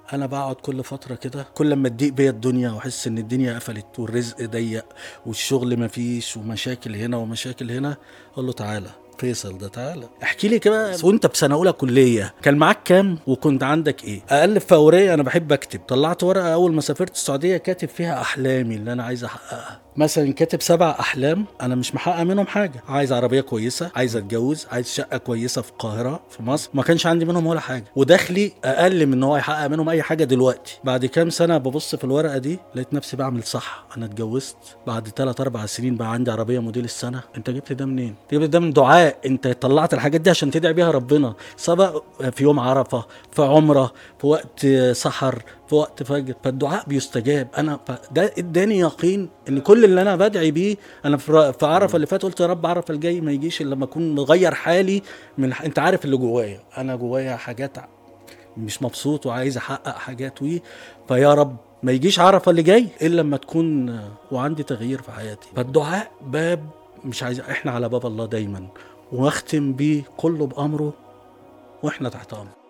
انا بقعد كل فتره كده كل لما تضيق بيا الدنيا واحس ان الدنيا قفلت والرزق ضيق والشغل مفيش ومشاكل هنا ومشاكل هنا اقول له تعالى فيصل ده تعالى احكي لي كده وانت في سنه اولى كليه كان معاك كام وكنت عندك ايه اقلب في اوريه انا بحب اكتب طلعت ورقه اول ما سافرت السعوديه كاتب فيها احلامي اللي انا عايز احققها مثلا كاتب سبع احلام انا مش محقق منهم حاجه عايز عربيه كويسه عايز اتجوز عايز شقه كويسه في القاهره في مصر ما كانش عندي منهم ولا حاجه ودخلي اقل من ان هو يحقق منهم اي حاجه دلوقتي بعد كام سنه ببص في الورقه دي لقيت نفسي بعمل صح انا اتجوزت بعد 3 4 سنين بقى عندي عربيه موديل السنه انت جبت ده منين انت جبت ده من دعاء انت طلعت الحاجات دي عشان تدعي بيها ربنا سواء في يوم عرفه في عمره في وقت سحر في وقت فجر فالدعاء بيستجاب انا ده اداني يقين ان كل اللي انا بدعي بيه انا في في عرفه اللي فات قلت يا رب عرفه الجاي ما يجيش الا لما اكون مغير حالي من انت عارف اللي جوايا انا جوايا حاجات مش مبسوط وعايز احقق حاجات وي فيا رب ما يجيش عرفه اللي جاي الا لما تكون وعندي تغيير في حياتي فالدعاء باب مش عايز احنا على باب الله دايما واختم بيه كله بامره واحنا تحت امره